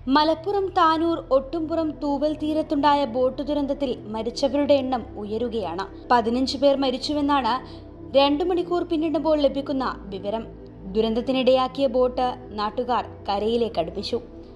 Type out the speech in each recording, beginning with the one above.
മലപ്പുറം താനൂർ ഒട്ടുംപുറം തൂവൽ തീരത്തുണ്ടായ ബോട്ട് ദുരന്തത്തിൽ മരിച്ചവരുടെ എണ്ണം ഉയരുകയാണ് പതിനഞ്ച് പേർ മരിച്ചുവെന്നാണ് രണ്ടു മണിക്കൂർ പിന്നിടുമ്പോൾ ലഭിക്കുന്ന വിവരം ദുരന്തത്തിനിടയാക്കിയ ബോട്ട് നാട്ടുകാർ കരയിലേക്ക് അടുപ്പിച്ചു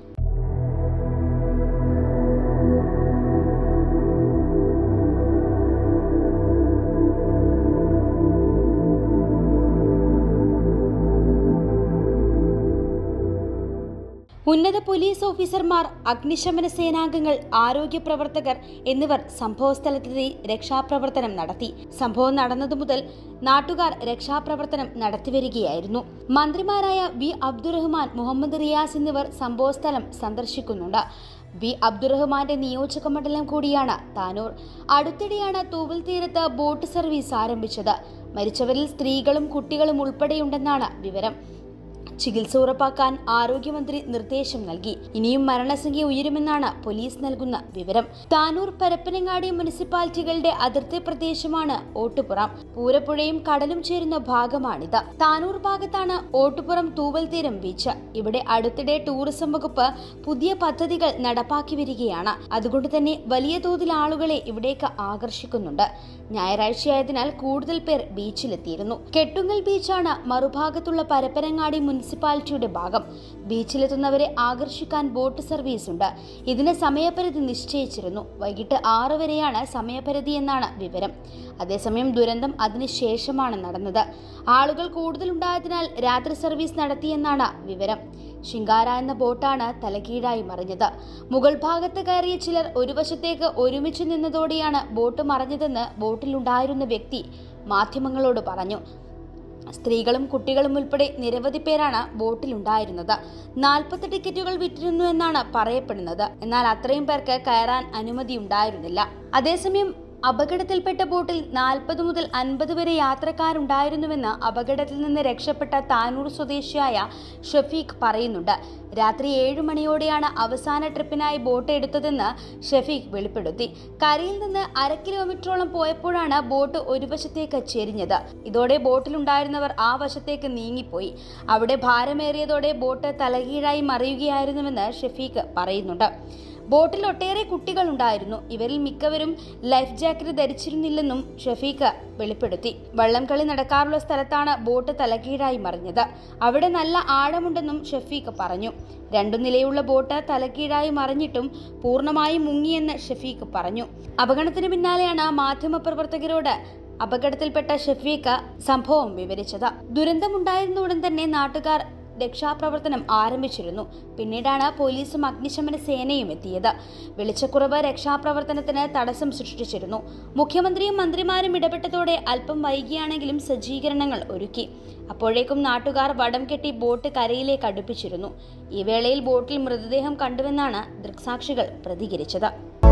ഉന്നത പോലീസ് ഓഫീസർമാർ അഗ്നിശമന സേനാംഗങ്ങൾ ആരോഗ്യ പ്രവർത്തകർ എന്നിവർ സംഭവസ്ഥലത്തെത്തി രക്ഷാപ്രവർത്തനം നടത്തി സംഭവം നടന്നതു മുതൽ നാട്ടുകാർ രക്ഷാപ്രവർത്തനം നടത്തിവരികയായിരുന്നു മന്ത്രിമാരായ വി അബ്ദുറഹ്മാൻ മുഹമ്മദ് റിയാസ് എന്നിവർ സംഭവസ്ഥലം സന്ദർശിക്കുന്നുണ്ട് വി അബ്ദുറഹ്മാന്റെ നിയോജക മണ്ഡലം കൂടിയാണ് താനൂർ അടുത്തിടെയാണ് തൂവൽ തീരത്ത് ബോട്ട് സർവീസ് ആരംഭിച്ചത് മരിച്ചവരിൽ സ്ത്രീകളും കുട്ടികളും ഉൾപ്പെടെയുണ്ടെന്നാണ് വിവരം ചികിത്സ ഉറപ്പാക്കാൻ ആരോഗ്യമന്ത്രി നിർദ്ദേശം നൽകി ഇനിയും മരണസംഖ്യ ഉയരുമെന്നാണ് പോലീസ് നൽകുന്ന വിവരം താനൂർ പരപ്പനങ്ങാടി മുനിസിപ്പാലിറ്റികളുടെ അതിർത്തി പ്രദേശമാണ് ഓട്ടുപുറം പൂരപ്പുഴയും കടലും ചേരുന്ന ഭാഗമാണിത് താനൂർ ഭാഗത്താണ് ഓട്ടുപുറം തൂവൽ തീരം ബീച്ച് ഇവിടെ അടുത്തിടെ ടൂറിസം വകുപ്പ് പുതിയ പദ്ധതികൾ നടപ്പാക്കി വരികയാണ് അതുകൊണ്ട് തന്നെ വലിയ തോതിൽ ആളുകളെ ഇവിടേക്ക് ആകർഷിക്കുന്നുണ്ട് ഞായറാഴ്ചയായതിനാൽ കൂടുതൽ പേർ ബീച്ചിലെത്തിയിരുന്നു കെട്ടുങ്ങൽ ബീച്ചാണ് മറുഭാഗത്തുള്ള പരപ്പനങ്ങാടി മുനിസിപ്പാലിറ്റിയുടെ ഭാഗം ബീച്ചിലെത്തുന്നവരെ ആകർഷിക്കാൻ ബോട്ട് സർവീസ് ഉണ്ട് ഇതിന് സമയപരിധി നിശ്ചയിച്ചിരുന്നു വൈകിട്ട് ആറ് വരെയാണ് സമയപരിധി എന്നാണ് വിവരം അതേസമയം ദുരന്തം അതിനുശേഷമാണ് നടന്നത് ആളുകൾ കൂടുതലുണ്ടായതിനാൽ രാത്രി സർവീസ് നടത്തിയെന്നാണ് വിവരം ശിങ്കാര എന്ന ബോട്ടാണ് തലകീഴായി മറിഞ്ഞത് മുകൾ ഭാഗത്ത് കയറിയ ചിലർ ഒരു വശത്തേക്ക് ഒരുമിച്ച് നിന്നതോടെയാണ് ബോട്ട് മറിഞ്ഞതെന്ന് ബോട്ടിലുണ്ടായിരുന്ന വ്യക്തി മാധ്യമങ്ങളോട് പറഞ്ഞു സ്ത്രീകളും കുട്ടികളും ഉൾപ്പെടെ നിരവധി പേരാണ് ബോട്ടിലുണ്ടായിരുന്നത് നാൽപ്പത് ടിക്കറ്റുകൾ വിറ്റിരുന്നു എന്നാണ് പറയപ്പെടുന്നത് എന്നാൽ അത്രയും പേർക്ക് കയറാൻ അനുമതി ഉണ്ടായിരുന്നില്ല അതേസമയം അപകടത്തിൽപ്പെട്ട ബോട്ടിൽ നാൽപ്പത് മുതൽ അൻപത് വരെ യാത്രക്കാരുണ്ടായിരുന്നുവെന്ന് അപകടത്തിൽ നിന്ന് രക്ഷപ്പെട്ട താനൂർ സ്വദേശിയായ ഷഫീഖ് പറയുന്നുണ്ട് രാത്രി ഏഴു മണിയോടെയാണ് അവസാന ട്രിപ്പിനായി ബോട്ട് എടുത്തതെന്ന് ഷഫീഖ് വെളിപ്പെടുത്തി കരയിൽ നിന്ന് അര കിലോമീറ്ററോളം പോയപ്പോഴാണ് ബോട്ട് ഒരു വശത്തേക്ക് ചെരിഞ്ഞത് ഇതോടെ ബോട്ടിലുണ്ടായിരുന്നവർ ആ വശത്തേക്ക് നീങ്ങിപ്പോയി അവിടെ ഭാരമേറിയതോടെ ബോട്ട് തലകീഴായി മറിയുകയായിരുന്നുവെന്ന് ഷഫീഖ് പറയുന്നുണ്ട് ബോട്ടിൽ ഒട്ടേറെ കുട്ടികളുണ്ടായിരുന്നു ഇവരിൽ മിക്കവരും ലൈഫ് ജാക്കറ്റ് ധരിച്ചിരുന്നില്ലെന്നും ഷഫീഖ് വെളിപ്പെടുത്തി വള്ളംകളി നടക്കാറുള്ള സ്ഥലത്താണ് ബോട്ട് തലകീഴായി മറിഞ്ഞത് അവിടെ നല്ല ആഴമുണ്ടെന്നും ഷഫീഖ് പറഞ്ഞു രണ്ടു നിലയുള്ള ബോട്ട് തലകീഴായി മറിഞ്ഞിട്ടും പൂർണ്ണമായും മുങ്ങിയെന്ന് ഷഫീഖ് പറഞ്ഞു അപകടത്തിന് പിന്നാലെയാണ് മാധ്യമപ്രവർത്തകരോട് അപകടത്തിൽപ്പെട്ട ഷഫീഖ് സംഭവം വിവരിച്ചത് ദുരന്തമുണ്ടായിരുന്ന ഉടൻ തന്നെ നാട്ടുകാർ രക്ഷാപ്രവർത്തനം ആരംഭിച്ചിരുന്നു പിന്നീടാണ് പോലീസും അഗ്നിശമന സേനയും എത്തിയത് വെളിച്ചക്കുറവ് രക്ഷാപ്രവർത്തനത്തിന് തടസ്സം സൃഷ്ടിച്ചിരുന്നു മുഖ്യമന്ത്രിയും മന്ത്രിമാരും ഇടപെട്ടതോടെ അല്പം വൈകിയാണെങ്കിലും സജ്ജീകരണങ്ങൾ ഒരുക്കി അപ്പോഴേക്കും നാട്ടുകാർ വടം കെട്ടി ബോട്ട് കരയിലേക്ക് അടുപ്പിച്ചിരുന്നു ഈ വേളയിൽ ബോട്ടിൽ മൃതദേഹം കണ്ടുവെന്നാണ് ദൃക്സാക്ഷികൾ പ്രതികരിച്ചത്